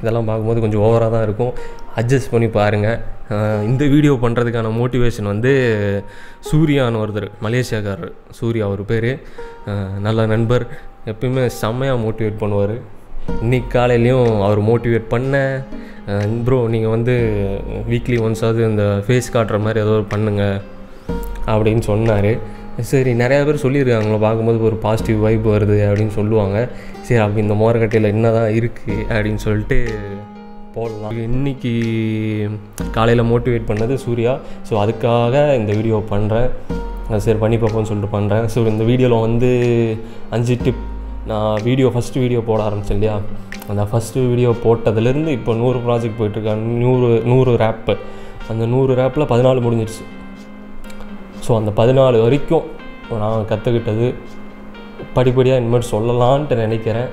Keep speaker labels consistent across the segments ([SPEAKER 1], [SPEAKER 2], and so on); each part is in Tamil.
[SPEAKER 1] இதெல்லாம் பார்க்கும்போது கொஞ்சம் ஓவராக தான் இருக்கும் அட்ஜஸ்ட் பண்ணி பாருங்கள் ஆஹ் இந்த வீடியோ பண்ணுறதுக்கான மோட்டிவேஷன் வந்து சூர்யான்னு ஒருத்தர் மலேசியாக்காரர் சூர்யா அவர் பேர் நல்ல நண்பர் எப்பயுமே செம்மையாக மோட்டிவேட் பண்ணுவார் இன்னைக்கு காலையிலையும் அவர் மோட்டிவேட் பண்ண ப்ரோ நீங்கள் வந்து வீக்லி ஒன்ஸாவது இந்த ஃபேஸ் காட்டுற மாதிரி ஏதோ ஒரு பண்ணுங்க அப்படின்னு சொன்னார் சரி நிறையா பேர் சொல்லியிருக்காங்களோ பார்க்கும்போது ஒரு பாசிட்டிவ் வைப் வருது அப்படின்னு சொல்லுவாங்க சரி அப்படி இந்த மோரக்கட்டையில் என்ன தான் இருக்குது அப்படின்னு சொல்லிட்டு போடலாம் இன்னைக்கு காலையில் மோட்டிவேட் பண்ணது சூர்யா ஸோ அதுக்காக இந்த வீடியோ பண்ணுறேன் சரி பண்ணி பார்ப்போம்னு சொல்லிட்டு பண்ணுறேன் ஸோ இந்த வீடியோவில் வந்து அஞ்சு டிப் நான் வீடியோ ஃபஸ்ட்டு வீடியோ போட ஆரம்பித்தேன் இல்லையா அந்த ஃபஸ்ட்டு வீடியோ போட்டதுலேருந்து இப்போ நூறு ப்ராஜெக்ட் போயிட்டுருக்கேன் நூறு நூறு ரேப்பு அந்த நூறு ரேப்பில் பதினாலு முடிஞ்சிருச்சு ஸோ அந்த பதினாலு வரைக்கும் நான் கற்றுக்கிட்டது படிப்படியாக இனிமேல் சொல்லலான்ட்டு நினைக்கிறேன்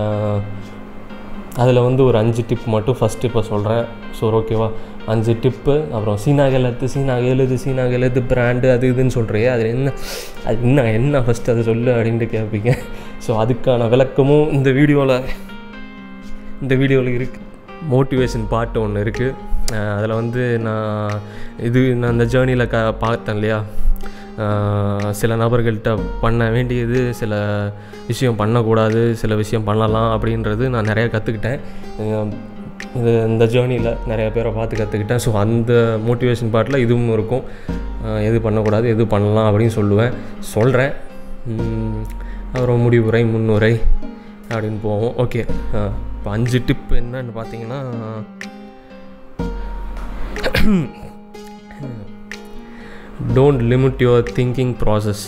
[SPEAKER 1] அதில் வந்து ஒரு அஞ்சு டிப் மட்டும் ஃபஸ்ட்டு இப்போ சொல்கிறேன் ஸோ ஓகேவா அஞ்சு டிப்பு அப்புறம் சீனாக எழுத்து சீனாக எழுது சீனாக எழுது பிராண்டு அது இதுன்னு சொல்கிறியே அதில் என்ன அது என்ன என்ன ஃபஸ்ட்டு அதை சொல்லு அப்படின்ட்டு கேட்பீங்க ஸோ அதுக்கான விளக்கமும் இந்த வீடியோவில் இந்த வீடியோவில் இருக்குது மோட்டிவேஷன் பாட்டு ஒன்று இருக்குது அதில் வந்து நான் இது நான் இந்த ஜேர்னியில் க பார்த்தேன் இல்லையா ஆஹ் சில நபர்கள்ட்ட பண்ண வேண்டியது சில விஷயம் பண்ணக்கூடாது சில விஷயம் பண்ணலாம் அப்படின்றது நான் நிறையா கற்றுக்கிட்டேன் இது இந்த ஜேர்னியில் நிறைய பேரை பார்த்து கற்றுக்கிட்டேன் ஸோ அந்த மோட்டிவேஷன் பாட்டில் இதுவும் இருக்கும் ஆஹ் எது பண்ணக்கூடாது எது பண்ணலாம் அப்படின்னு சொல்லுவேன் சொல்கிறேன் அப்புறம் முடிவுரை முன்னுரை அப்படின்னு போவோம் ஓகே இப்போ அஞ்சு டிப் என்னன்னு பார்த்தீங்கன்னா don't limit your thinking process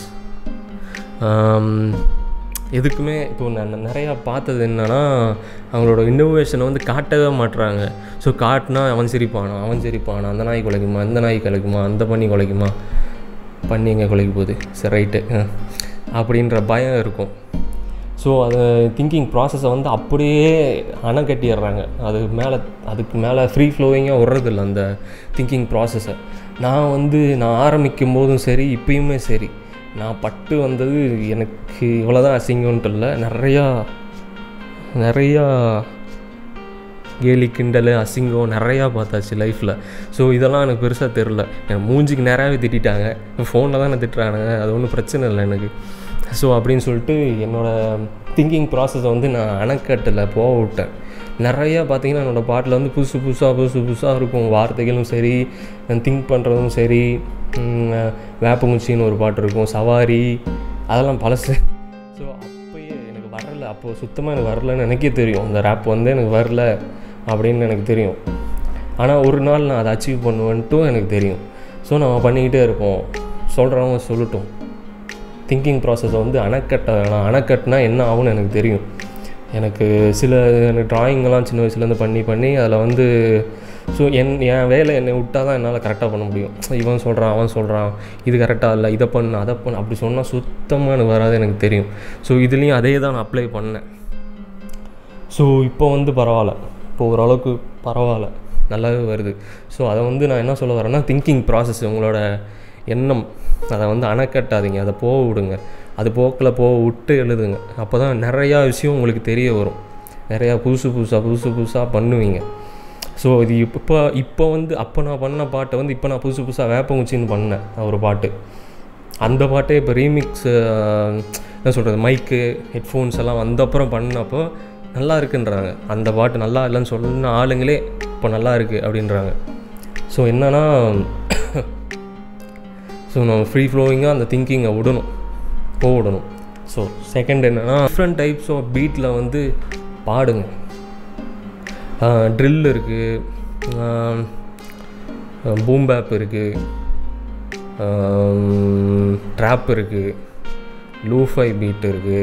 [SPEAKER 1] எதுக்குமே இப்போ நான் நிறையா பார்த்தது என்னென்னா அவங்களோட இன்னோவேஷனை வந்து காட்டவே மாட்டுறாங்க ஸோ காட்டினா அவன் சிரிப்பானா அவன் சிரிப்பானா அந்த நாய் குலைக்குமா இந்த நாய் குலைக்குமா அந்த பண்ணி குலைக்குமா பண்ணி எங்கே குலைக்க போகுது சரி ரைட்டு அப்படின்ற பயம் இருக்கும் ஸோ அது திங்கிங் ப்ராசஸை வந்து அப்படியே அணை கட்டிடுறாங்க அது மேலே அதுக்கு மேலே ஃப்ரீ ஃப்ளோவிங்காக விட்றதில்ல அந்த திங்கிங் ப்ராசஸை நான் வந்து நான் ஆரம்பிக்கும் போதும் சரி இப்பயுமே சரி நான் பட்டு வந்தது எனக்கு இவ்வளோதான் அசிங்கம்ன்ட்டு இல்லை நிறையா நிறையா கேலி கிண்டல் அசிங்கம் நிறையா பார்த்தாச்சு லைஃப்பில் ஸோ இதெல்லாம் எனக்கு பெருசாக தெரில எனக்கு மூஞ்சிக்கு நிறையாவே திட்டாங்க ஃபோனில் தான் திட்டுறானுங்க அது ஒன்றும் பிரச்சனை இல்லை எனக்கு ஸோ அப்படின்னு சொல்லிட்டு என்னோடய திங்கிங் ப்ராசஸை வந்து நான் அணைக்கட்டில் போக விட்டேன் நிறையா பார்த்தீங்கன்னா என்னோடய பாட்டில் வந்து புதுசு புதுசாக புதுசு புதுசாக இருக்கும் வார்த்தைகளும் சரி திங்க் பண்ணுறதும் சரி வேப்பங்குச்சின்னு ஒரு பாட்டு இருக்கும் சவாரி அதெல்லாம் பழசு ஸோ அப்போயே எனக்கு வரல அப்போது சுத்தமாக எனக்கு வரலன்னு எனக்கே தெரியும் அந்த ரேப் வந்து எனக்கு வரல அப்படின்னு எனக்கு தெரியும் ஆனால் ஒரு நாள் நான் அதை அச்சீவ் பண்ணுவேன்ட்டும் எனக்கு தெரியும் ஸோ நம்ம பண்ணிக்கிட்டே இருப்போம் சொல்கிறவங்க சொல்லட்டும் திங்கிங் ப்ராசஸை வந்து அணைக்கட்ட வேணாம் அணைக்கட்டினா என்ன ஆகும்னு எனக்கு தெரியும் எனக்கு சில எனக்கு ட்ராயிங்கெல்லாம் சின்ன வயசுலேருந்து பண்ணி பண்ணி அதில் வந்து ஸோ என் என் வேலை என்னை விட்டால் தான் என்னால் கரெக்டாக பண்ண முடியும் இவன் சொல்கிறான் அவன் சொல்கிறான் இது கரெக்டாக இல்லை இதை பண்ணு அதை பண்ணு அப்படி சொன்னால் சுத்தமாக எனக்கு வராது எனக்கு தெரியும் ஸோ இதுலேயும் அதே தான் நான் அப்ளை பண்ணேன் ஸோ இப்போ வந்து பரவாயில்ல இப்போ ஓரளவுக்கு பரவாயில்ல நல்லாவே வருது ஸோ அதை வந்து நான் என்ன சொல்ல வரேன்னா திங்கிங் ப்ராசஸ் உங்களோட எண்ணம் அதை வந்து அணைக்கட்டாதீங்க அதை போக விடுங்க அது போக்கில் போக விட்டு எழுதுங்க அப்போ தான் நிறையா விஷயம் உங்களுக்கு தெரிய வரும் நிறையா புதுசு புதுசாக புதுசு புதுசாக பண்ணுவீங்க ஸோ இது இப்போ இப்போ வந்து அப்போ நான் பண்ண பாட்டை வந்து இப்போ நான் புதுசு புதுசாக வேப்பங்குச்சின்னு பண்ணேன் ஒரு பாட்டு அந்த பாட்டே இப்போ ரீமிக்ஸ் என்ன சொல்கிறது மைக்கு ஹெட்ஃபோன்ஸ் எல்லாம் வந்த அப்புறம் பண்ணப்போ நல்லா இருக்குன்றாங்க அந்த பாட்டு நல்லா இல்லைன்னு சொன்ன ஆளுங்களே இப்போ நல்லா இருக்குது அப்படின்றாங்க ஸோ என்னன்னா ஸோ நம்ம ஃப்ரீ ஃப்ளோவிங்காக அந்த திங்கிங்கை விடணும் போக விடணும் ஸோ செகண்ட் என்னென்னா டிஃப்ரெண்ட் டைப்ஸ் ஆஃப் பீட்டில் வந்து பாடுங்க ட்ரில் இருக்குது பூம் பேப் இருக்குது ட்ராப் இருக்குது லூஃபை பீட் இருக்குது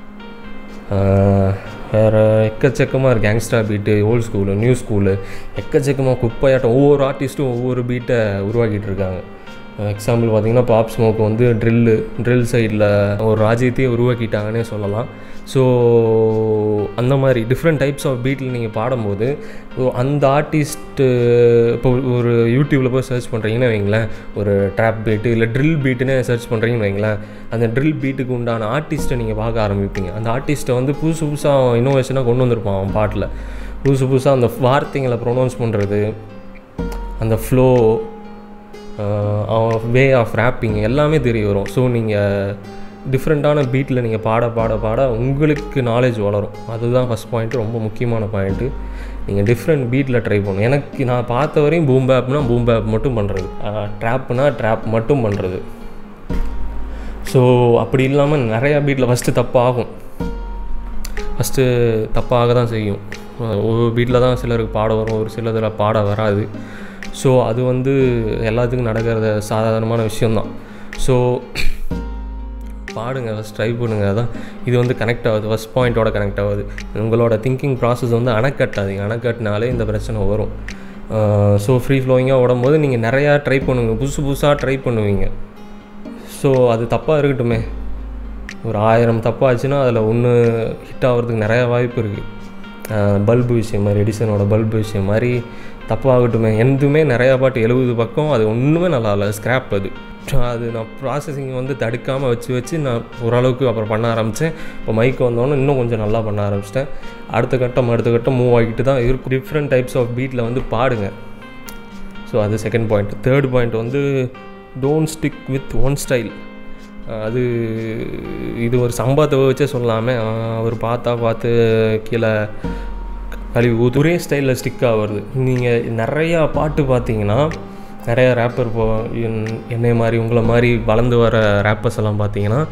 [SPEAKER 1] வேறு எக்கச்சக்கமாக இருக்குது gangsta beat old school new school எக்கச்சக்கமாக குப்பையாட்டம் ஒவ்வொரு ஆர்டிஸ்ட்டும் ஒவ்வொரு பீட்டை உருவாக்கிட்டு இருக்காங்க எக்ஸாம்பிள் பார்த்தீங்கன்னா பாப் ஸ்மோக் வந்து ட்ரில்லு ட்ரில் சைடில் ஒரு ராஜ்யத்தையே உருவாக்கிட்டாங்கன்னே சொல்லலாம் ஸோ அந்த மாதிரி டிஃப்ரெண்ட் டைப்ஸ் ஆஃப் பீட்டில் நீங்கள் பாடும்போது அந்த ஆர்டிஸ்ட்டு இப்போ ஒரு யூடியூப்பில் போய் சர்ச் பண்ணுறீங்கன்னு வைங்களேன் ஒரு ட்ராப் பீட்டு இல்லை ட்ரில் பீட்டுன்னு சர்ச் பண்ணுறீங்கன்னு வைங்களேன் அந்த ட்ரில் பீட்டுக்கு உண்டான ஆர்டிஸ்ட்டை நீங்கள் பார்க்க ஆரம்பிப்பீங்க அந்த ஆர்டிஸ்ட்டை வந்து புதுசு புதுசாக இன்னோவேஷனாக கொண்டு வந்திருப்பான் அவன் பாட்டில் புதுசு புதுசாக அந்த வார்த்தைங்களை ப்ரொனவுன்ஸ் பண்ணுறது அந்த ஃப்ளோ வே ஆஃப் ரேப்பிங் எல்லாமே தெரிய வரும் ஸோ நீங்கள் டிஃப்ரெண்ட்டான பீட்டில் நீங்கள் பாட பாட பாட உங்களுக்கு நாலேஜ் வளரும் அதுதான் ஃபஸ்ட் பாயிண்ட்டு ரொம்ப முக்கியமான பாயிண்ட்டு நீங்கள் டிஃப்ரெண்ட் பீட்டில் ட்ரை பண்ணணும் எனக்கு நான் பார்த்த வரையும் பூம் பேப்னா பூம் பேப் மட்டும் பண்ணுறது ட்ராப்னா ட்ராப் மட்டும் பண்ணுறது ஸோ அப்படி இல்லாமல் நிறையா பீட்டில் ஃபஸ்ட்டு தப்பாகும் ஃபஸ்ட்டு தப்பாக தான் செய்யும் ஒரு வீட்டில் தான் சிலருக்கு பாட வரும் ஒரு சிலதில் பாட வராது ஸோ அது வந்து எல்லாத்துக்கும் நடக்கிறது சாதாரணமான விஷயந்தான் ஸோ பாடுங்க ஃபஸ்ட் ட்ரை பண்ணுங்க அதான் இது வந்து கனெக்ட் ஆகுது ஃபஸ்ட் பாயிண்ட்டோட கனெக்ட் ஆகுது உங்களோட திங்கிங் ப்ராசஸ் வந்து அணைக்கட்டாதீங்க அணைக்கட்டினாலே இந்த பிரச்சனை வரும் ஸோ ஃப்ரீ ஃப்ளோயிங்காக ஓடும்போது நீங்கள் நிறையா ட்ரை பண்ணுங்க புதுசு புதுசாக ட்ரை பண்ணுவீங்க ஸோ அது தப்பாக இருக்கட்டுமே ஒரு ஆயிரம் தப்பாச்சுன்னா அதில் ஒன்று ஹிட் ஆகிறதுக்கு நிறையா வாய்ப்பு இருக்குது பல்பு விஷயம் மாதிரி எடிசனோட பல்பு விஷயம் மாதிரி தப்பாகட்டுமே எதுவுமே நிறையா பாட்டு எழுபது பக்கம் அது ஒன்றுமே நல்லா இல்லை ஸ்க்ராப் அது அது நான் ப்ராசஸிங் வந்து தடுக்காமல் வச்சு வச்சு நான் ஓரளவுக்கு அப்புறம் பண்ண ஆரம்பித்தேன் இப்போ மைக் வந்தோன்னே இன்னும் கொஞ்சம் நல்லா பண்ண ஆரம்பிச்சிட்டேன் அடுத்த கட்டம் அடுத்த கட்டம் மூவ் ஆகிட்டு தான் இருக்கும் டிஃப்ரெண்ட் டைப்ஸ் ஆஃப் பீட்டில் வந்து பாடுங்க ஸோ அது செகண்ட் பாயிண்ட் தேர்ட் பாயிண்ட் வந்து don't stick with one style அது இது ஒரு சம்பவத்தை வச்சே சொல்லாமல் அவர் பார்த்தா பார்த்து கீழே கழிவு ஊத்து ஒரே ஸ்டைலில் ஸ்டிக் ஆகுறது நீங்கள் நிறையா பாட்டு பார்த்தீங்கன்னா நிறையா ரேப்பர் இப்போ என்னை மாதிரி உங்களை மாதிரி வளர்ந்து வர ரேப்பர்ஸ் எல்லாம் பார்த்தீங்கன்னா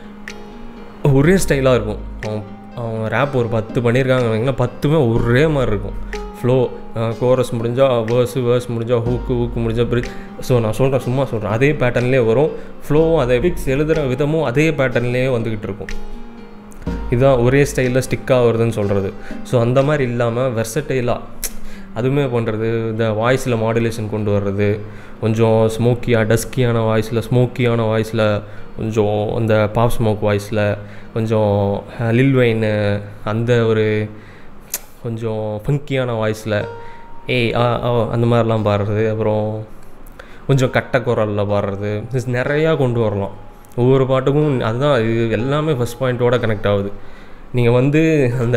[SPEAKER 1] ஒரே ஸ்டைலாக இருக்கும் அவன் அவன் ரேப் ஒரு பத்து பண்ணியிருக்காங்க வைங்களா பத்துமே ஒரே மாதிரி இருக்கும் ஃப்ளோ கோரஸ் முடிஞ்சால் வேர்ஸு வேர்ஸ் முடிஞ்சால் ஹூக்கு ஹூக்கு முடிஞ்சால் பிரி ஸோ நான் சொல்கிறேன் சும்மா சொல்கிறேன் அதே பேட்டர்ன்லேயே வரும் ஃப்ளோவும் அதே பிக்ஸ் எழுதுகிற விதமும் அதே பேட்டர்ன்லேயே வந்துக்கிட்டு இருக்கும் இதுதான் ஒரே ஸ்டைலில் ஸ்டிக் ஆகுறதுன்னு சொல்கிறது ஸோ அந்த மாதிரி இல்லாமல் வெர்சட்டைலாக அதுவுமே பண்ணுறது இந்த வாய்ஸில் மாடுலேஷன் கொண்டு வர்றது கொஞ்சம் ஸ்மோக்கியாக டஸ்கியான வாய்ஸில் ஸ்மோக்கியான வாய்ஸில் கொஞ்சம் அந்த பாப் ஸ்மோக் வாய்ஸில் கொஞ்சம் லில் வைனு அந்த ஒரு கொஞ்சம் ஃபங்கியான வாய்ஸில் ஏய் ஆ அந்த மாதிரிலாம் பாடுறது அப்புறம் கொஞ்சம் கட்ட குரலில் பாடுறது நிறையா கொண்டு வரலாம் ஒவ்வொரு பாட்டுக்கும் அதுதான் இது எல்லாமே ஃபஸ்ட் பாயிண்ட்டோட கனெக்ட் ஆகுது நீங்கள் வந்து அந்த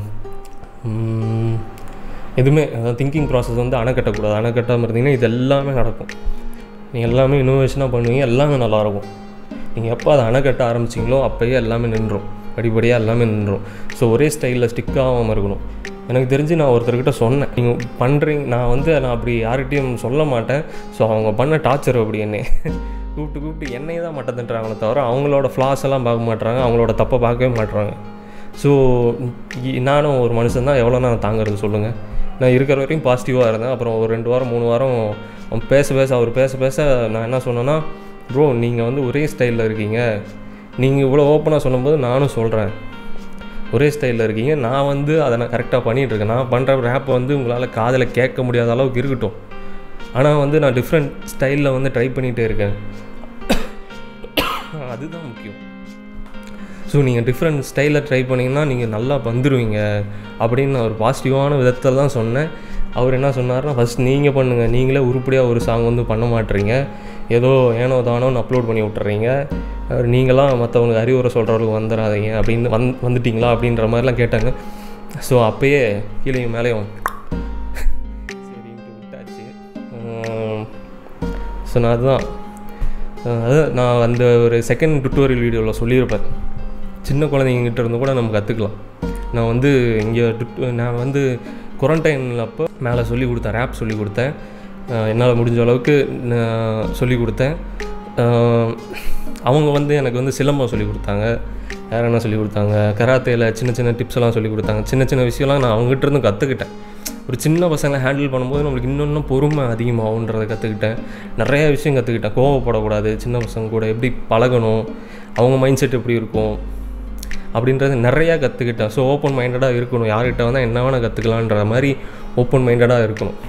[SPEAKER 1] எதுவுமே அதாவது திங்கிங் ப்ராசஸ் வந்து அணை கட்டக்கூடாது அணை கட்டாமல் இருந்தீங்கன்னா இது எல்லாமே நடக்கும் நீங்கள் எல்லாமே இன்னோவேஷனாக பண்ணுவீங்க எல்லாமே நல்லாயிருக்கும் நீங்கள் எப்போ அதை அணை கட்ட ஆரம்பிச்சிங்களோ அப்போயே எல்லாமே நின்றும் படிப்படியாக எல்லாமே நின்றும் ஸோ ஒரே ஸ்டைலில் ஸ்டிக் ஆகாமல் இருக்கணும் எனக்கு தெரிஞ்சு நான் ஒருத்தர்கிட்ட சொன்னேன் நீங்கள் பண்ணுறீங்க நான் வந்து நான் அப்படி யார்கிட்டையும் சொல்ல மாட்டேன் ஸோ அவங்க பண்ண டார்ச்சர் அப்படி என்னை கூப்பிட்டு கூப்பிட்டு என்னையே தான் மட்டம் திட்டுறாங்களே தவிர அவங்களோட ஃப்ளாஸ் எல்லாம் பார்க்க மாட்றாங்க அவங்களோட தப்பை பார்க்கவே மாட்றாங்க ஸோ நானும் ஒரு மனுஷன் தான் எவ்வளோ நான் தாங்கிறது சொல்லுங்கள் நான் இருக்கிற வரைக்கும் பாசிட்டிவாக இருந்தேன் அப்புறம் ஒரு ரெண்டு வாரம் மூணு வாரம் அவன் பேச பேச அவர் பேச பேச நான் என்ன சொன்னேன்னா ப்ரோ நீங்கள் வந்து ஒரே ஸ்டைலில் இருக்கீங்க நீங்கள் இவ்வளோ ஓப்பனாக சொல்லும்போது நானும் சொல்கிறேன் ஒரே ஸ்டைலில் இருக்கீங்க நான் வந்து அதை நான் கரெக்டாக பண்ணிகிட்ருக்கேன் நான் பண்ணுற ரேப்பை வந்து உங்களால் காதில் கேட்க முடியாத அளவுக்கு இருக்கட்டும் ஆனால் வந்து நான் டிஃப்ரெண்ட் ஸ்டைலில் வந்து ட்ரை பண்ணிகிட்டே இருக்கேன் அதுதான் முக்கியம் ஸோ நீங்கள் டிஃப்ரெண்ட் ஸ்டைலில் ட்ரை பண்ணிங்கன்னா நீங்கள் நல்லா வந்துடுவீங்க அப்படின்னு நான் ஒரு பாசிட்டிவான விதத்தில் தான் சொன்னேன் அவர் என்ன சொன்னார்னா ஃபஸ்ட் நீங்கள் பண்ணுங்கள் நீங்களே உருப்படியாக ஒரு சாங் வந்து பண்ண மாட்டுறீங்க ஏதோ ஏனோ தானோன்னு அப்லோட் பண்ணி விட்டுறீங்க நீங்களாம் மற்றவங்களுக்கு அறிவுரை சொல்கிறவங்களுக்கு வந்துடாதீங்க அப்படின்னு வந் வந்துட்டிங்களா அப்படின்ற மாதிரிலாம் கேட்டாங்க ஸோ அப்போயே கீழே மேலேயும் சரின்ட்டு விட்டாச்சு ஸோ நான் அதுதான் அது நான் அந்த ஒரு செகண்ட் டுட்டோரியல் வீடியோவில் சொல்லியிருப்பேன் சின்ன குழந்தைங்கிட்ட இருந்து கூட நம்ம கற்றுக்கலாம் நான் வந்து இங்கே நான் வந்து குவாரண்டைனில் அப்போ மேலே சொல்லி கொடுத்தேன் ரேப் சொல்லி கொடுத்தேன் என்னால் முடிஞ்ச அளவுக்கு நான் சொல்லி கொடுத்தேன் அவங்க வந்து எனக்கு வந்து சிலம்பம் சொல்லி கொடுத்தாங்க வேறு என்ன சொல்லி கொடுத்தாங்க கராத்தேயில் சின்ன சின்ன டிப்ஸ் எல்லாம் சொல்லி கொடுத்தாங்க சின்ன சின்ன விஷயம்லாம் நான் அவங்ககிட்ட இருந்து கற்றுக்கிட்டேன் ஒரு சின்ன பசங்களை ஹேண்டில் பண்ணும்போது நம்மளுக்கு இன்னொன்றும் பொறுமை அதிகமாகுன்றதை கற்றுக்கிட்டேன் நிறைய விஷயம் கற்றுக்கிட்டேன் கோவப்படக்கூடாது சின்ன பசங்க கூட எப்படி பழகணும் அவங்க மைண்ட் செட் எப்படி இருக்கும் அப்படின்றது நிறையா கற்றுக்கிட்டேன் ஸோ ஓப்பன் மைண்டடாக இருக்கணும் யார்கிட்ட வந்தால் என்ன வேணால் கற்றுக்கலான்ற மாதிரி ஓப்பன் மைண்டடாக இருக்கணும்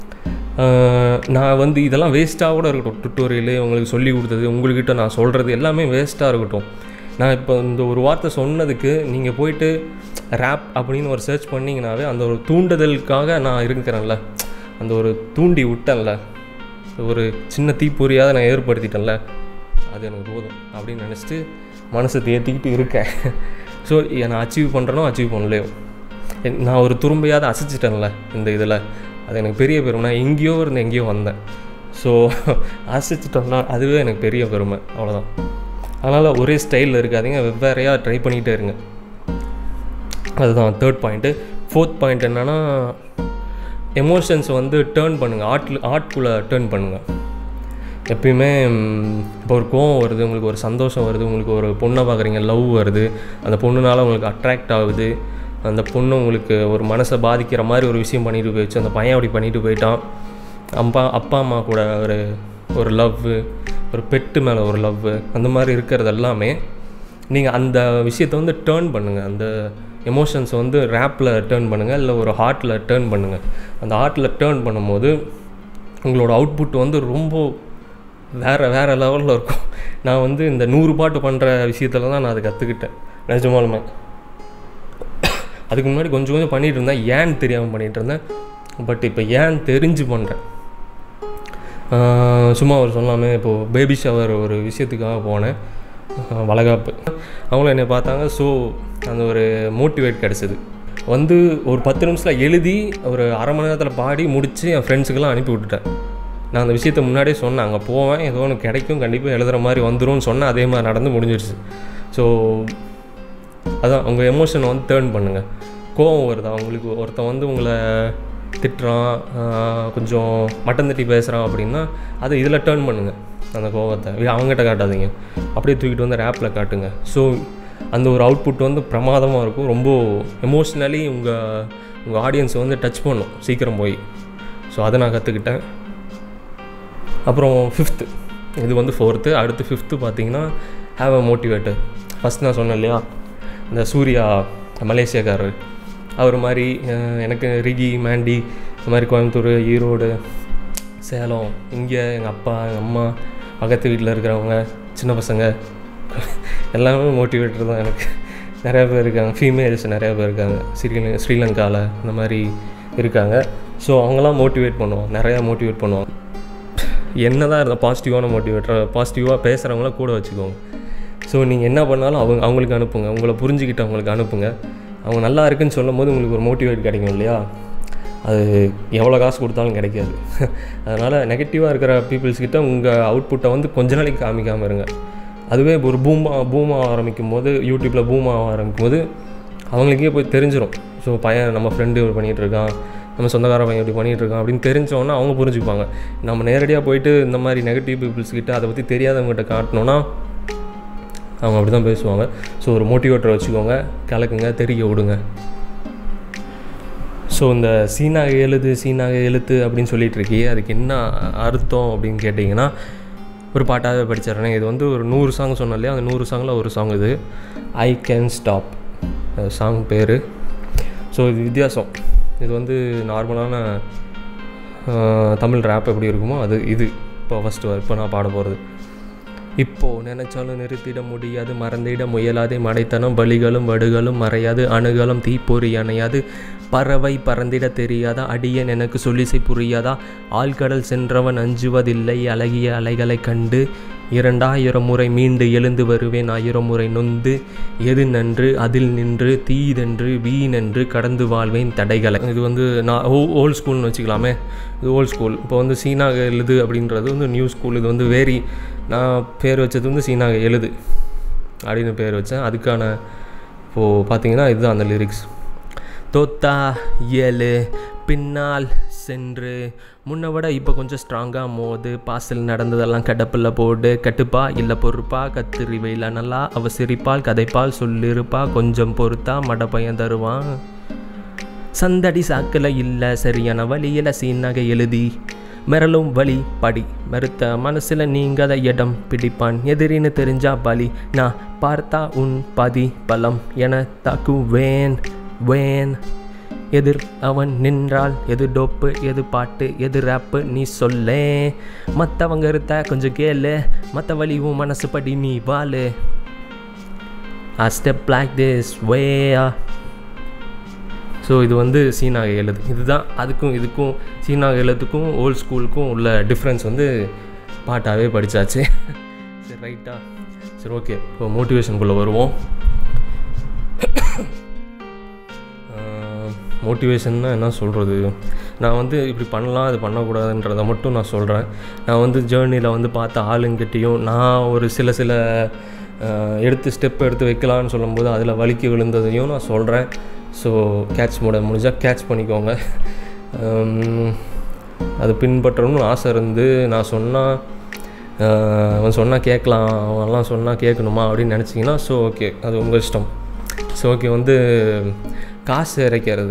[SPEAKER 1] நான் வந்து இதெல்லாம் வேஸ்ட்டாக கூட இருக்கட்டும் டுட்டோரியலு உங்களுக்கு சொல்லி கொடுத்தது உங்கள்கிட்ட நான் சொல்கிறது எல்லாமே வேஸ்ட்டாக இருக்கட்டும் நான் இப்போ இந்த ஒரு வார்த்தை சொன்னதுக்கு நீங்கள் போயிட்டு ரேப் அப்படின்னு ஒரு சர்ச் பண்ணிங்கனாவே அந்த ஒரு தூண்டுதலுக்காக நான் இருக்கிறேன்ல அந்த ஒரு தூண்டி விட்டேன்ல ஒரு சின்ன தீப்பொறியாக நான் ஏற்படுத்திட்டேன்ல அது எனக்கு போதும் அப்படின்னு நினச்சிட்டு மனசை தேர்த்திக்கிட்டு இருக்கேன் ஸோ நான் அச்சீவ் பண்ணுறனோ அச்சீவ் பண்ணலையோ என்- நான் ஒரு துரும்பையாவது அசைச்சிட்டேன்ல இந்த இதில் அது எனக்கு பெரிய பெருமை நான் எங்கேயோ இருந்து எங்கேயோ வந்தேன் ஸோ அசைச்சிட்டோம்னா அதுவே எனக்கு பெரிய பெருமை அவ்வளோதான் அதனால் ஒரே ஸ்டைலில் இருக்காதீங்க வெவ்வேறையாக ட்ரை பண்ணிகிட்டே இருங்க அதுதான் தேர்ட் பாயிண்ட்டு ஃபோர்த் பாயிண்ட் என்னென்னா எமோஷன்ஸ் வந்து டேர்ன் பண்ணுங்கள் ஆர்ட்டில் ஆர்ட்குள்ளே டேர்ன் பண்ணுங்கள் எப்பயுமே ம், இப்போ ஒரு கோவம் வருது உங்களுக்கு ஒரு சந்தோஷம் வருது உங்களுக்கு ஒரு பொண்ணை பார்க்குறீங்க லவ் வருது அந்த பொண்ணுனால உங்களுக்கு அட்ராக்ட் ஆகுது அந்த பொண்ணு உங்களுக்கு ஒரு மனசை பாதிக்கிற மாதிரி ஒரு விஷயம் பண்ணிட்டு போயிடுச்சு அந்த பையன் அப்படி பண்ணிட்டு போயிட்டான் அப்பா அப்பா அம்மா கூட ஒரு ஒரு லவ் ஒரு பெட்டு மேலே ஒரு லவ் அந்த மாதிரி இருக்கிறது எல்லாமே நீங்கள் அந்த விஷயத்தை வந்து டேர்ன் பண்ணுங்கள் அந்த எமோஷன்ஸ் வந்து ரேப்பில் டேர்ன் பண்ணுங்கள் இல்லை ஒரு ஹார்ட்டில் டேர்ன் பண்ணுங்கள் அந்த ஹார்ட்டில் டேர்ன் பண்ணும்போது உங்களோட அவுட்புட் வந்து ரொம்ப வேறு வேறு லெவலில் இருக்கும் நான் வந்து இந்த நூறு பாட்டு பண்ணுற விஷயத்தில் தான் நான் அதை கற்றுக்கிட்டேன் நிஜமாலுமே அதுக்கு முன்னாடி கொஞ்சம் கொஞ்சம் பண்ணிகிட்டு இருந்தேன் ஏன்னு தெரியாமல் பண்ணிகிட்டு இருந்தேன் பட் இப்போ ஏன் தெரிஞ்சு பண்ணுறேன் சும்மா ஒரு சொல்லாமே இப்போது பேபி ஷவர் ஒரு விஷயத்துக்காக போனேன் ஆஹ் வளகாப்பு அவங்களும் என்னை பார்த்தாங்க ஸோ அந்த ஒரு மோட்டிவேட் கிடச்சிது வந்து ஒரு பத்து நிமிஷத்தில் எழுதி ஒரு அரை மணி நேரத்தில் பாடி முடித்து என் ஃப்ரெண்ட்ஸுக்கெல்லாம் அனுப்பி விட்டுட்டேன் நான் அந்த விஷயத்த முன்னாடியே சொன்னேன் அங்கே போவேன் ஏதோ ஒன்று கிடைக்கும் கண்டிப்பாக எழுதுகிற மாதிரி வந்துரும்னு சொன்னேன் அதே மாதிரி நடந்து முடிஞ்சிருச்சு ஸோ அதான் உங்கள் எமோஷனை வந்து டேர்ன் பண்ணுங்கள் கோவம் வருதா உங்களுக்கு ஒருத்தன் வந்து உங்களை திட்டுறான் ஆஹ் கொஞ்சம் மட்டன் தட்டி பேசுகிறான் அப்படின்னா அதை இதில் டேர்ன் பண்ணுங்கள் அந்த கோவத்தை இது அவங்ககிட்ட காட்டாதீங்க அப்படியே தூக்கிட்டு வந்து ரேப்பில் காட்டுங்க ஸோ அந்த ஒரு அவுட்புட் வந்து பிரமாதமாக இருக்கும் ரொம்ப எமோஷ்னலி உங்கள் உங்கள் ஆடியன்ஸை வந்து டச் பண்ணும் சீக்கிரம் போய் ஸோ அதை நான் கற்றுக்கிட்டேன் அப்புறம் ஃபிஃப்த்து இது வந்து ஃபோர்த்து அடுத்து ஃபிஃப்த்து பார்த்தீங்கன்னா ஹாவ் அ மோட்டிவேட்டர் ஃபஸ்ட் நான் சொன்னேன் இல்லையா இந்த சூர்யா மலேசியாக்காரர் அவர் மாதிரி அஹ், எனக்கு ரிகி மேண்டி இந்த மாதிரி கோயம்புத்தூர் ஈரோடு சேலம் இங்கே எங்கள் அப்பா எங்கள் அம்மா பக்கத்து வீட்டில் இருக்கிறவங்க சின்ன பசங்க எல்லாமே மோட்டிவேட்டர் தான் எனக்கு நிறையா பேர் இருக்காங்க ஃபீமேல்ஸ் நிறையா பேர் இருக்காங்க ஸ்ரீல ஸ்ரீலங்காவில் இந்த மாதிரி இருக்காங்க ஸோ அவங்களாம் மோட்டிவேட் பண்ணுவோம் நிறையா மோட்டிவேட் பண்ணுவாங்க என்ன தான் இருந்தால் பாசிட்டிவான மோட்டிவேட்டர் பாசிட்டிவாக பேசுகிறவங்கள கூட வச்சுக்கோங்க ஸோ நீங்கள் என்ன பண்ணாலும் அவங்க அவங்களுக்கு அனுப்புங்க உங்களை புரிஞ்சுக்கிட்டு அவங்களுக்கு அனுப்புங்க அவங்க நல்லா இருக்குன்னு சொல்லும் போது உங்களுக்கு ஒரு மோட்டிவேட் கிடைக்கும் இல்லையா அது எவ்வளோ காசு கொடுத்தாலும் கிடைக்காது அதனால் நெகட்டிவாக இருக்கிற பீப்புள்ஸ் கிட்ட உங்கள் அவுட்புட்டை வந்து கொஞ்ச நாளைக்கு காமிக்காமல் இருங்க அதுவே ஒரு பூமா பூமா ஆரம்பிக்கும் போது யூடியூப்பில் பூமா ஆரம்பிக்கும் போது அவங்களுக்கே போய் தெரிஞ்சிடும் ஸோ பையன் நம்ம ஃப்ரெண்டு இப்படி பண்ணிகிட்டு இருக்கான் நம்ம சொந்தக்கார பையன் இப்படி பண்ணிகிட்டு இருக்கான் அப்படின்னு தெரிஞ்சோன்னா அவங்க புரிஞ்சுப்பாங்க நம்ம நேரடியாக போயிட்டு இந்த மாதிரி நெகட்டிவ் பீப்புள்ஸ் கிட்ட அதை பற்றி தெரியாதவங்ககிட்ட காட்டினோன்னா அவங்க அப்படி தான் பேசுவாங்க ஸோ ஒரு மோட்டிவேட்டர் வச்சுக்கோங்க கலக்குங்க தெரிய விடுங்க ஸோ இந்த சீனாக எழுது சீனாக எழுத்து அப்படின்னு சொல்லிட்டு இருக்கியே அதுக்கு என்ன அர்த்தம் அப்படின்னு கேட்டிங்கன்னா ஒரு பாட்டாகவே படிச்சிடுறேன் இது வந்து ஒரு நூறு சாங் சொன்னேன் இல்லையா அந்த நூறு சாங்கில் ஒரு சாங் இது ஐ கேன் ஸ்டாப் சாங் பேர் ஸோ இது வித்தியாசம் இது வந்து நார்மலான ஆஹ், தமிழ் ரேப் எப்படி இருக்குமோ அது இது இப்போ ஃபஸ்ட்டு இப்போ நான் பாட போகிறது இப்போ நினைச்சாலும் நிறுத்திட முடியாது மறந்திட முயலாதே மடைத்தனம் பலிகளும் வடுகளும் மறையாது அணுகலும் தீப்பொறி அணையாது பறவை பறந்திட தெரியாதா அடியன் எனக்கு சொல்லிசை புரியாதா ஆழ்கடல் சென்றவன் அஞ்சுவதில்லை அழகிய அலைகளை கண்டு இரண்டாயிரம் முறை மீண்டு எழுந்து வருவேன் ஆயிரம் முறை நொந்து எது நன்று அதில் நின்று தீதென்று வீணென்று கடந்து வாழ்வேன் தடைகளை இது வந்து நான் ஓ ஓல்ட் ஸ்கூல்னு வச்சுக்கலாமே இது ஓல்ட் ஸ்கூல் இப்போ வந்து சீனாக எழுது அப்படின்றது வந்து நியூ ஸ்கூல் இது வந்து வேரி நான் பேர் வச்சது வந்து சீனாக எழுது அப்படின்னு பேர் வச்சேன் அதுக்கான இப்போது பார்த்தீங்கன்னா இதுதான் அந்த லிரிக்ஸ் தோத்தா ஏழு பின்னால் சென்று முன்னை விட இப்போ கொஞ்சம் ஸ்ட்ராங்காக மோது பாசல் நடந்ததெல்லாம் கடப்பில் போடு கட்டுப்பா இல்லை பொறுப்பா கத்திரி வெயில நல்லா அவ சிரிப்பால் கதைப்பால் சொல்லிருப்பா கொஞ்சம் பொறுத்தா மட பையன் தருவான் சந்தடி சாக்கில் இல்லை சரியான வழியில் சீனாக எழுதி மிரளும் வழி படி மறுத்த மனசில் நீங்காத இடம் பிடிப்பான் எதிரின்னு தெரிஞ்சா பலி நான் பார்த்தா உன் பதி பலம் என தாக்குவேன் வேன் எதிர் அவன் நின்றால் எது டோப்பு எது பாட்டு எது ரேப்பு நீ சொல்லே மற்றவங்க இருத்த கொஞ்சம் கேளு மற்ற வழி உன் மனசு படி நீ வாழு I step like this way so இது வந்து சீனாக எழுது இதுதான் அதுக்கும் இதுக்கும் சீனாக எழுத்துக்கும் ஓல்ட் ஸ்கூலுக்கும் உள்ள டிஃப்ரென்ஸ் வந்து பாட்டாகவே படித்தாச்சு சரி ரைட்டா சரி ஓகே இப்போ மோட்டிவேஷனுக்குள்ளே வருவோம் ஆஹ், மோட்டிவேஷன்னா என்ன சொல்கிறது நான் வந்து இப்படி பண்ணலாம் இது பண்ணக்கூடாதுன்றதை மட்டும் நான் சொல்கிறேன் நான் வந்து ஜேர்னியில் வந்து பார்த்த ஆளுங்கிட்டையும் நான் ஒரு சில சில அஹ், எடுத்து ஸ்டெப் எடுத்து வைக்கலான்னு சொல்லும்போது அதில் வலிக்கி விழுந்ததையும் நான் சொல்கிறேன் ஸோ கேட்ச் மூட முடிஞ்சால் கேட்ச் பண்ணிக்கோங்க உம், அது பின்பற்றணும்னு ஆசை இருந்து நான் சொன்னால் அவன் சொன்னால் கேட்கலாம் அவன்லாம் சொன்னால் கேட்கணுமா அப்படின்னு நினச்சிங்கன்னா ஸோ ஓகே அது உங்கள் இஷ்டம் ஸோ ஓகே வந்து காசு இறைக்கிறது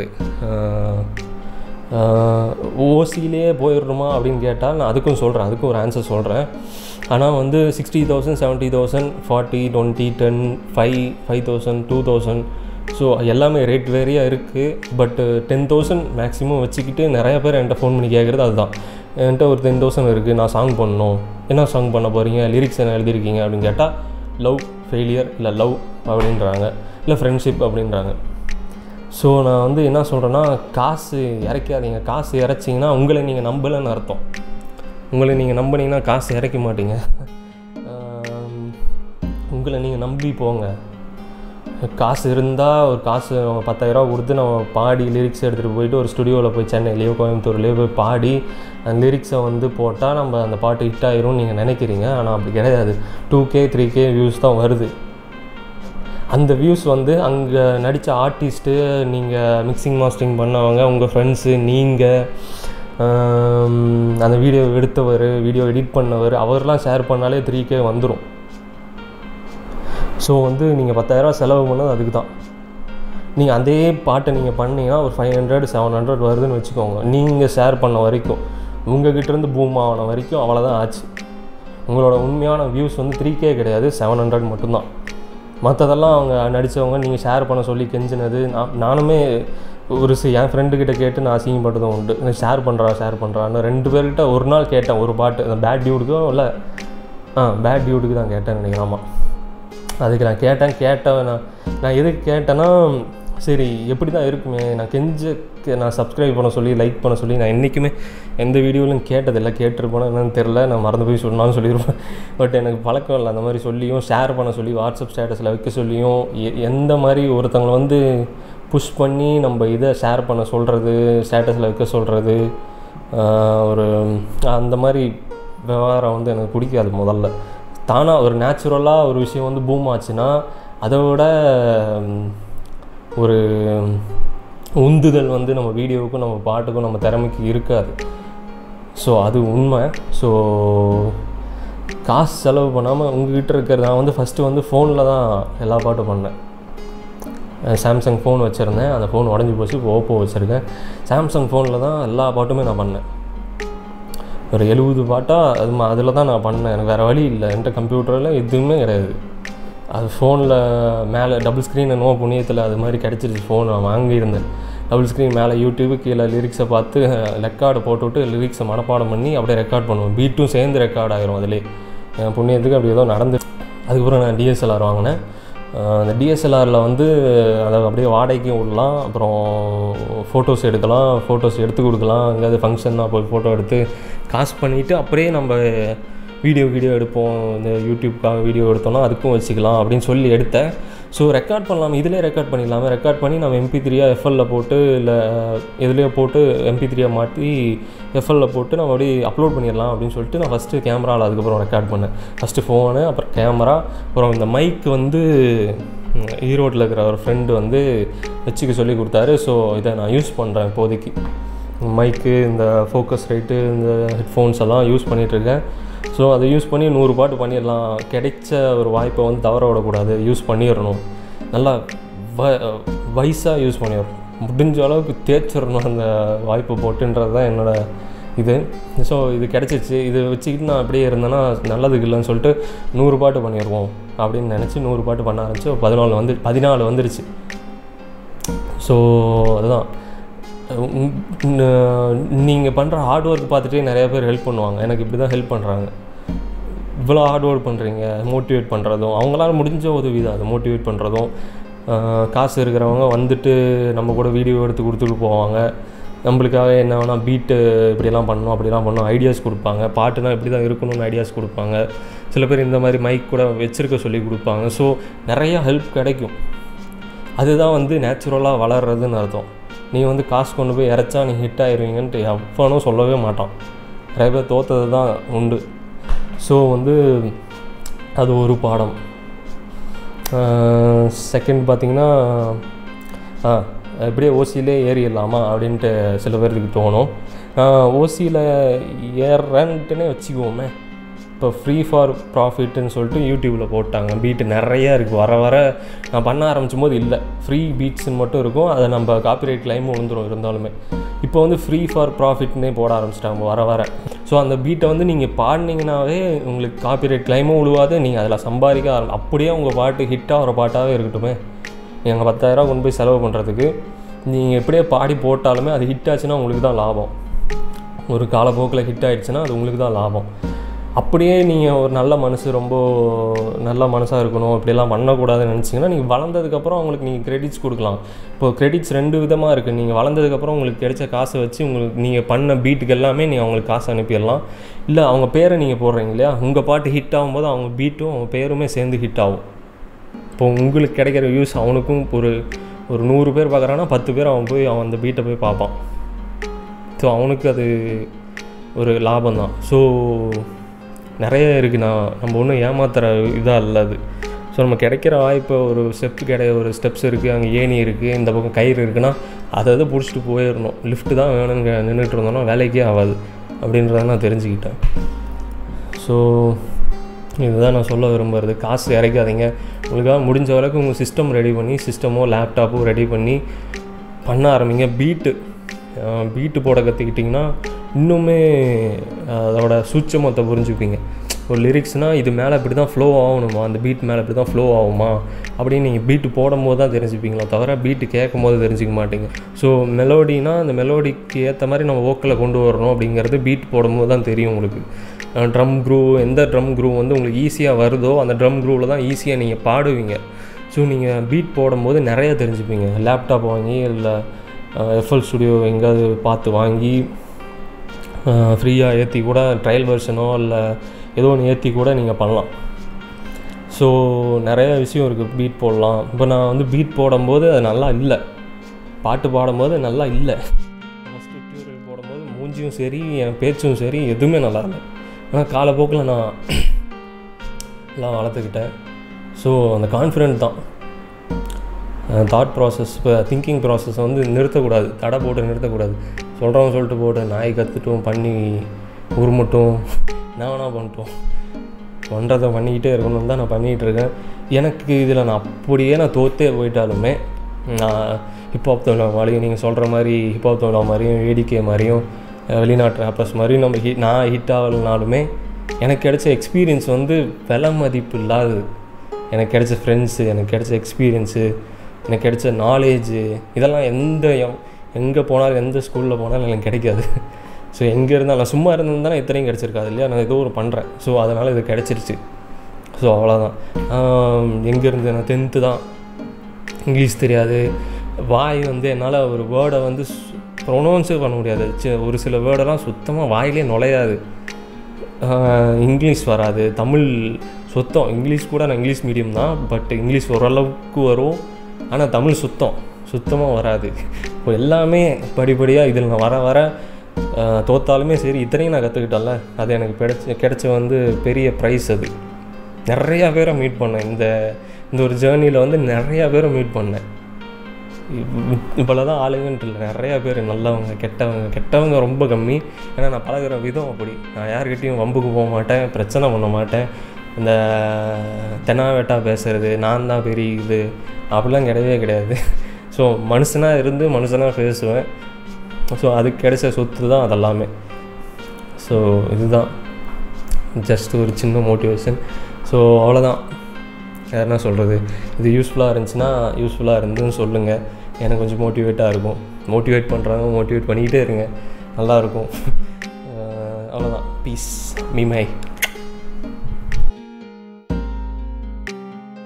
[SPEAKER 1] ஓசியிலே போயிடணுமா அப்படின்னு கேட்டால் நான் அதுக்கும் சொல்கிறேன் அதுக்கும் ஒரு ஆன்சர் சொல்கிறேன் ஆனால் வந்து sixty thousand seventy thousand forty twenty ten five five thousand two thousand so எல்லாமே ரேட் வேரியாக இருக்குது பட்டு டென் தௌசண்ட் மேக்ஸிமம் வச்சுக்கிட்டு நிறைய பேர் என்கிட்ட ஃபோன் பண்ணி கேட்குறது அதுதான் என்கிட்ட ஒரு டென் தௌசண்ட் இருக்குது நான் சாங் பண்ணணும் என்ன சாங் பண்ண போகிறீங்க லிரிக்ஸ் என்ன எழுதியிருக்கீங்க அப்படின்னு கேட்டால் லவ் ஃபெயிலியர் இல்லை லவ் அப்படின்றாங்க இல்லை ஃப்ரெண்ட்ஷிப் அப்படின்றாங்க ஸோ நான் வந்து என்ன சொல்கிறேன்னா காசு இறைக்காதீங்க காசு இறைச்சிங்கன்னா உங்களை நீங்கள் நம்பலைன்னு அர்த்தம் உங்களை நீங்கள் நம்பினீங்கன்னா காசு இறைக்க மாட்டீங்க ஆம், உங்களை நீங்கள் நம்பி போங்க காசு இருந்தால் ஒரு காசு நம்ம பத்தாயிரரூவா கொடுத்து நம்ம பாடி லிரிக்ஸ் எடுத்துகிட்டு போயிட்டு ஒரு ஸ்டுடியோவில் போய் சென்னையிலையோ கோயம்புத்தூர்லேயோ போய் பாடி அந்த லிரிக்ஸை வந்து போட்டால் நம்ம அந்த பாட்டு ஹிட் ஆயிரும்னு நீங்கள் நினைக்கிறீங்க ஆனால் அப்படி கிடையாது two K three K views தான் வருது அந்த வியூஸ் வந்து அங்கே நடித்த ஆர்டிஸ்ட்டு நீங்கள் மிக்சிங் மாஸ்டரிங் பண்ணவங்க உங்கள் ஃப்ரெண்ட்ஸு நீங்கள் அந்த வீடியோ எடுத்தவர் வீடியோ எடிட் பண்ணவர் அவர்லாம் ஷேர் பண்ணாலே த்ரீ கே வந்துடும் ஸோ வந்து நீங்கள் பத்தாயிரரூவா செலவு பண்ணது அதுக்கு தான் நீங்கள் அதே பாட்டை நீங்கள் பண்ணீங்கன்னா ஒரு ஃபைவ் ஹண்ட்ரட் செவன் ஹண்ட்ரட் வருதுன்னு வச்சுக்கோங்க நீங்கள் ஷேர் பண்ண வரைக்கும் உங்ககிட்ட இருந்து பூம் ஆன வரைக்கும் அவ்வளோதான் ஆச்சு உங்களோட உண்மையான வியூஸ் வந்து த்ரீ கே கிடையாது செவன் ஹண்ட்ரட் மட்டும்தான் மற்றதெல்லாம் அவங்க நடித்தவங்க நீங்கள் ஷேர் பண்ண சொல்லி கெஞ்சினது நான் நானுமே ஒரு சி என் ஃப்ரெண்டுக்கிட்ட கேட்டு நான் அசிங்கப்பட்டதும் உண்டு ஷேர் பண்ணுறா ஷேர் பண்ணுறான்னு ரெண்டு பேர்கிட்ட ஒரு நாள் கேட்டேன் ஒரு பாட்டு அந்த பேட் டியூடுக்கும் இல்லை ஆ பேட் டியூடுக்கு தான் கேட்டேன் நினைக்கிறேன் ஆமாம் அதுக்கு நான் கேட்டேன் கேட்டேன் நான் நான் எதுக்கு கேட்டேன்னா சரி எப்படி தான் இருக்குமே நான் கெஞ்ச நான் சப்ஸ்கிரைப் பண்ண சொல்லி லைக் பண்ண சொல்லி நான் என்றைக்குமே எந்த வீடியோவிலும் கேட்டதில்லை கேட்டிருப்பேனா என்னன்னு தெரில நான் மறந்து போய் சொன்னாலும் சொல்லியிருப்பேன் பட் எனக்கு பழக்கம் இல்லை அந்த மாதிரி சொல்லியும் ஷேர் பண்ண சொல்லி வாட்ஸ்அப் ஸ்டேட்டஸில் வைக்க சொல்லியும் எ- எந்த மாதிரி ஒருத்தவங்களை வந்து புஷ் பண்ணி நம்ம இதை ஷேர் பண்ண சொல்கிறது ஸ்டேட்டஸில் வைக்க சொல்கிறது ஒரு அந்த மாதிரி விவகாரம் வந்து எனக்கு பிடிக்காது முதல்ல தானாக ஒரு நேச்சுரலாக ஒரு விஷயம் வந்து பூம் ஆச்சுன்னா அதை விட ம், ஒரு உந்துதல் வந்து நம்ம வீடியோவுக்கும் நம்ம பாட்டுக்கும் நம்ம திறமைக்கு இருக்காது ஸோ அது உண்மை ஸோ காசு செலவு பண்ணாமல் உங்ககிட்ட இருக்கிறது நான் வந்து ஃபஸ்ட்டு வந்து ஃபோனில் தான் எல்லா பாட்டும் பண்ணேன் சாம்சங் ஃபோன் வச்சுருந்தேன் அந்த ஃபோன் உடஞ்சி போச்சு இப்போ ஓப்போ வச்சுருக்கேன் சாம்சங் ஃபோனில் தான் எல்லா பாட்டுமே நான் பண்ணேன் ஒரு எழுபது பாட்டாக அது அதில் தான் நான் பண்ணேன் எனக்கு வேறு வழி இல்லை என்கிட்ட கம்ப்யூட்டரில் எதுவுமே கிடையாது அது ஃபோனில் மேலே டபுள் ஸ்க்ரீன் என்னவோ புண்ணியத்தில் அது மாதிரி கிடச்சிருச்சு ஃபோன் நான் வாங்கியிருந்தேன் டபுள் ஸ்க்ரீன் மேலே யூடியூபு கீழே லிரிக்ஸை பார்த்து ரெக்கார்டை போட்டுவிட்டு லிரிக்ஸை மனப்பாடம் பண்ணி அப்படியே ரெக்கார்ட் பண்ணுவேன் பீட்டும் சேர்ந்து ரெக்கார்ட் ஆயிரும் அதிலே என் புண்ணியத்துக்கு அப்படி ஏதோ நடந்து அதுக்கப்புறம் நான் டிஎஸ்எல்ஆர் வாங்கினேன் அஹ் அந்த டிஎஸ்எல்ஆரில் வந்து அதை அப்படியே வாடகைக்கும் விடலாம் அப்புறம் ஃபோட்டோஸ் எடுக்கலாம் ஃபோட்டோஸ் எடுத்து கொடுக்கலாம் எங்கேயாவது ஃபங்க்ஷன்னா போய் ஃபோட்டோ எடுத்து காசு பண்ணிவிட்டு அப்படியே நம்ம வீடியோ வீடியோ எடுப்போம் இந்த யூடியூப்காக வீடியோ எடுத்தோம்னா அதுக்கும் வச்சுக்கலாம் அப்படின்னு சொல்லி எடுத்தேன் ஸோ ரெக்கார்ட் பண்ணலாம் இதிலே ரெக்கார்ட் பண்ணிடலாமே ரெக்கார்ட் பண்ணி நம்ம எம்பி த்ரீயாக எஃப்எல்ல போட்டு இல்லை எதுலேயோ போட்டு எம்பி த்ரீயாக மாற்றி எஃப்எல்ல போட்டு நம்ம அப்படியே அப்லோட் பண்ணிடலாம் அப்படின்னு சொல்லிட்டு நான் ஃபஸ்ட்டு கேமராவில் அதுக்கப்புறம் ரெக்கார்ட் பண்ணேன் ஃபஸ்ட்டு ஃபோனு அப்புறம் கேமரா அப்புறம் இந்த மைக் வந்து ம், ஈரோட்டில் இருக்கிற ஒரு ஃப்ரெண்டு வந்து வச்சுக்க சொல்லி கொடுத்தாரு ஸோ இதை நான் யூஸ் பண்ணுறேன் இப்போதைக்கு மைக்கு இந்த ஃபோக்கஸ் ரைட்டு இந்த ஹெட்ஃபோன்ஸ் எல்லாம் யூஸ் பண்ணிகிட்ருக்கேன் ஸோ அதை யூஸ் பண்ணி நூறு பாட்டு பண்ணிடலாம் கிடைச்ச ஒரு வாய்ப்பை வந்து தவற விடக்கூடாது யூஸ் பண்ணிடணும் நல்லா வ வயசாக யூஸ் பண்ணிடணும் முடிஞ்ச அளவுக்கு தேய்ச்சிடணும் அந்த வாய்ப்பை போட்டுன்றது தான் என்னோட இது ஸோ இது கிடச்சிச்சு இது வச்சுக்கிட்டு நான் அப்படியே இருந்தேன்னா நல்லதுக்கு இல்லைன்னு சொல்லிட்டு நூறு பாட்டு பண்ணிடுவோம் அப்படின்னு நினச்சி நூறு பாட்டு பண்ண ஆரம்பிச்சு பதினாலு வந்து பதினாலு வந்துருச்சு ஸோ அதுதான் நீங்கள் பண்ணுற ஹார்ட் ஒர்க் பார்த்துட்டே நிறைய பேர் ஹெல்ப் பண்ணுவாங்க எனக்கு இப்படி தான் ஹெல்ப் பண்ணுறாங்க இவ்வளோ ஹார்ட் ஒர்க் பண்ணுறீங்க மோட்டிவேட் பண்ணுறதும் அவங்களால முடிஞ்ச உதவி தான் அது மோட்டிவேட் பண்ணுறதும் காசு இருக்கிறவங்க வந்துட்டு நம்ம கூட வீடியோ எடுத்து கொடுத்துட்டு போவாங்க நம்மளுக்காக என்ன வேணால் பீட்டு இப்படியெல்லாம் பண்ணணும் அப்படிலாம் பண்ணணும் ஐடியாஸ் கொடுப்பாங்க பாட்டுனா இப்படி தான் இருக்கணும்னு ஐடியாஸ் கொடுப்பாங்க சில பேர் இந்த மாதிரி மைக் கூட வச்சுருக்க சொல்லி கொடுப்பாங்க ஸோ நிறையா ஹெல்ப் கிடைக்கும் அதுதான் வந்து நேச்சுரலாக வளர்றதுன்னு அர்த்தம் நீங்கள் வந்து காசு கொண்டு போய் இறச்சா நீங்கள் ஹிட் ஆயிருவீங்கன்ட்டு எவனும் சொல்லவே மாட்டான் நிறைய பேர் தோத்தது தான் உண்டு ஸோ வந்து அது ஒரு பாடம் செகண்ட் பார்த்தீங்கன்னா ஆ எப்படியே ஓசியிலே ஏறிடலாமா அப்படின்ட்டு சில பேருக்கு தோணும் ஓசியில் ஏறுறேன்ட்டுனே வச்சுக்குவோமே இப்போ ஃப்ரீ ஃபார் ப்ராஃபிட்னு சொல்லிட்டு யூடியூப்பில் போட்டாங்க பீட்டு நிறையா இருக்குது வர வர நான் பண்ண ஆரம்பிச்சும் போது இல்லை ஃப்ரீ பீட்ஸ்னு மட்டும் இருக்கும் அதை நம்ம காப்பிரைட் கிளைம் விழுந்துரும் இருந்தாலுமே இப்போ வந்து ஃப்ரீ ஃபார் ப்ராஃபிட்னே போட ஆரம்பிச்சிட்டாங்க வர வர ஸோ அந்த பீட்டை வந்து நீங்கள் பாடினீங்கனாவே உங்களுக்கு காப்பிரைட் கிளைமும் விழுவாது நீங்கள் அதில் சம்பாதிக்க ஆரம்பி அப்படியே உங்கள் பாட்டு ஹிட் ஆகிற பாட்டாகவே இருக்கட்டுமே நீங்கள் பத்தாயிரரூவா கொண்டு போய் செலவு பண்ணுறதுக்கு நீங்கள் எப்படியே பாடி போட்டாலுமே அது ஹிட் ஆச்சுன்னா உங்களுக்கு தான் லாபம் ஒரு காலப்போக்கில் ஹிட் ஆகிடுச்சுன்னா அது உங்களுக்கு தான் லாபம் அப்படியே நீங்கள் ஒரு நல்ல மனசு ரொம்ப நல்ல மனசாக இருக்கணும் இப்படியெல்லாம் பண்ணக்கூடாதுன்னு நினச்சிங்கன்னா நீங்கள் வளர்ந்ததுக்கப்புறம் அவங்களுக்கு நீங்கள் கிரெடிட்ஸ் கொடுக்கலாம் இப்போ கிரெடிட்ஸ் ரெண்டு விதமாக இருக்குது நீங்கள் வளர்ந்ததுக்கப்புறம் உங்களுக்கு கிடைச்ச காசை வச்சு உங்களுக்கு நீங்கள் பண்ண பீட்டுக்கு எல்லாமே நீங்கள் அவங்களுக்கு காசு அனுப்பிடலாம் இல்லை அவங்க பேரை நீங்கள் போடுறீங்க இல்லையா உங்கள் பாட்டு ஹிட் ஆகும்போது அவங்க பீட்டும் அவங்க பேருமே சேர்ந்து ஹிட் ஆகும் இப்போ உங்களுக்கு கிடைக்கிற வியூஸ் அவனுக்கும் ஒரு ஒரு நூறு பேர் பார்க்குறான்னா பத்து பேர் அவன் போய் அவன் அந்த பீட்டை போய் பார்ப்பான் ஸோ அவனுக்கு அது ஒரு லாபம் தான் ஸோ நிறைய இருக்குது நான் நம்ம ஒன்றும் ஏமாத்துற இதாக இல்லை அது ஸோ நம்ம கிடைக்கிற வாய்ப்பை ஒரு ஸ்டெப் கிடை ஒரு ஸ்டெப்ஸ் இருக்குது அங்கே ஏணி இருக்குது இந்த பக்கம் கயிறு இருக்குன்னா அதை அதை பிடிச்சிட்டு போயிடணும் லிஃப்ட்டு தான் வேணுங்க நின்றுட்டு இருந்தோம்னா வேலைக்கே ஆகாது அப்படின்றத நான் தெரிஞ்சுக்கிட்டேன் ஸோ இதுதான் நான் சொல்ல விரும்புகிறது காசு இறைக்காதீங்க உங்களுக்காக முடிஞ்ச வரைக்கும் உங்கள் சிஸ்டம் ரெடி பண்ணி சிஸ்டமோ லேப்டாப்போ ரெடி பண்ணி பண்ண ஆரம்பிங்க பீட்டு பீட்டு போட கற்றுக்கிட்டிங்கன்னா இன்னுமே அதோட சூட்சமத்தை புரிஞ்சுப்பீங்க ஒரு லிரிக்ஸ்னால் இது மேலே இப்படி தான் ஃப்ளோ ஆகணுமா அந்த பீட் மேலே இப்படி தான் ஃப்ளோ ஆகுமா அப்படின்னு நீங்கள் பீட்டு போடும்போது தான் தெரிஞ்சுப்பீங்களா தவிர பீட்டு கேட்கும் போது தெரிஞ்சுக்க மாட்டீங்க ஸோ மெலோடினா அந்த மெலோடிக்கு ஏற்ற மாதிரி நம்ம வோக்கில் கொண்டு வரணும் அப்படிங்கிறது பீட் போடும்போது தான் தெரியும் உங்களுக்கு ட்ரம் க்ரூ எந்த ட்ரம் க்ரூ வந்து உங்களுக்கு ஈஸியாக வருதோ அந்த ட்ரம் க்ரூவில் தான் ஈஸியாக நீங்கள் பாடுவீங்க ஸோ நீங்கள் பீட் போடும்போது நிறைய தெரிஞ்சுப்பீங்க லேப்டாப் வாங்கி இல்லை எஃப்எல் ஸ்டுடியோ எங்கேயாவது பார்த்து வாங்கி ஃப்ரீயாக ஏற்றி கூட ட்ரையல் வெர்ஷனோ இல்லை ஏதோ ஒன்று ஏற்றி கூட நீங்கள் பண்ணலாம் ஸோ நிறைய விஷயம் இருக்குது பீட் போடலாம் இப்போ நான் வந்து பீட் போடும்போது அது நல்லா இல்லை பாட்டு பாடும்போது நல்லா இல்லை ஃபஸ்ட்டு டியூட்டோரியல் போடும்போது மூஞ்சியும் சரி என் பேச்சும் சரி எதுவுமே நல்லா இல்லை ஆனால் காலப்போக்கில் நான் எல்லாம் வளர்த்துக்கிட்டேன் ஸோ அந்த கான்ஃபிடென்ட் தான் தாட் ப்ராசஸ் இப்போ திங்கிங் ப்ராசஸ் வந்து நிறுத்தக்கூடாது தடை போட்டு நிறுத்தக்கூடாது சொல்கிறவங்க சொல்லிட்டு போட்டு நாய் கற்றுட்டும் பண்ணி உருமட்டும் என்ன வேணால் பண்ணிட்டோம் பண்ணுறதை பண்ணிக்கிட்டே இருக்கணும்னு தான் நான் பண்ணிகிட்டு இருக்கேன் எனக்கு இதில் நான் அப்படியே நான் தோற்றே போயிட்டாலுமே நான் ஹிப்ஹாப் தமிழா மாதிரி நீங்கள் சொல்கிற மாதிரி ஹிப்ஹாப் தமிழா மாதிரியும் வேடிக்கை மாதிரியும் வெளிநாட்டு ரேப்பர்ஸ் மாதிரியும் நம்ம ஹி நான் ஹிட் ஆகலைனாலுமே எனக்கு கிடைச்ச எக்ஸ்பீரியன்ஸ் வந்து விலை மதிப்பு இல்லாதது எனக்கு கிடைச்ச ஃப்ரெண்ட்ஸு எனக்கு கிடைச்ச எக்ஸ்பீரியன்ஸு எனக்கு கிடைச்ச நாலேஜு இதெல்லாம் எந்த எங்கே போனாலும் எந்த ஸ்கூலில் போனாலும் எனக்கு கிடைக்காது ஸோ எங்கே இருந்தால் நான் சும்மா இருந்திருந்தால் இத்தனையும் கிடச்சிருக்காது இல்லையா நான் ஏதோ ஒரு பண்ணுறேன் ஸோ அதனால் இது கிடச்சிருச்சு ஸோ அவ்வளோதான் எங்கேருந்து நான் டென்த்து தான் இங்கிலீஷ் தெரியாது வாய் வந்து என்னால் ஒரு வேர்டை வந்து ப்ரொனவுன்ஸே பண்ண முடியாது ஒரு சில வேர்டெல்லாம் சுத்தமாக வாயிலே நுழையாது இங்கிலீஷ் வராது தமிழ் சுத்தம் இங்கிலீஷ் கூட நான் இங்கிலீஷ் மீடியம் தான் பட் இங்கிலீஷ் ஓரளவுக்கு வரும் ஆனால் தமிழ் சுத்தம் சுத்தமாக வராது இப்போ எல்லாமே படிப்படியாக இதில் நான் வர வர தோத்தாலுமே சரி இத்தனையும் நான் கற்றுக்கிட்டேன்ல அது எனக்கு கிடைச்ச கிடைச்ச வந்து பெரிய ப்ரைஸ் அது நிறையா பேரை மீட் பண்ணேன் இந்த இந்த ஒரு ஜேர்னியில் வந்து நிறையா பேரை மீட் பண்ணேன் இவ்வளோ தான் ஆளுங்கன்ட்டு இல்லை நிறையா பேர் நல்லவங்க கெட்டவங்க கெட்டவங்க ரொம்ப கம்மி ஏன்னா நான் பழகிற விதம் அப்படி நான் யார்கிட்டையும் வம்புக்கு போக மாட்டேன் பிரச்சனை பண்ண மாட்டேன் இந்த தெனாவேட்டா பேசுகிறது நான் தான் பெரிய இது அப்படிலாம் கிடையவே கிடையாது ஸோ மனுஷனாக இருந்து மனுஷனாக பேசுவேன் ஸோ அதுக்கு கிடைச்ச சொத்து தான் அதெல்லாமே ஸோ இதுதான் ஜஸ்ட் ஒரு சின்ன மோட்டிவேஷன் ஸோ அவ்வளோதான் வேறு என்ன சொல்கிறது இது யூஸ்ஃபுல்லாக இருந்துச்சுன்னா யூஸ்ஃபுல்லாக இருந்துன்னு சொல்லுங்கள் எனக்கு கொஞ்சம் மோட்டிவேட்டாக இருக்கும் மோட்டிவேட் பண்ணுறாங்க மோட்டிவேட் பண்ணிக்கிட்டே இருங்க நல்லாயிருக்கும் அவ்வளோதான் பீஸ் மீ மை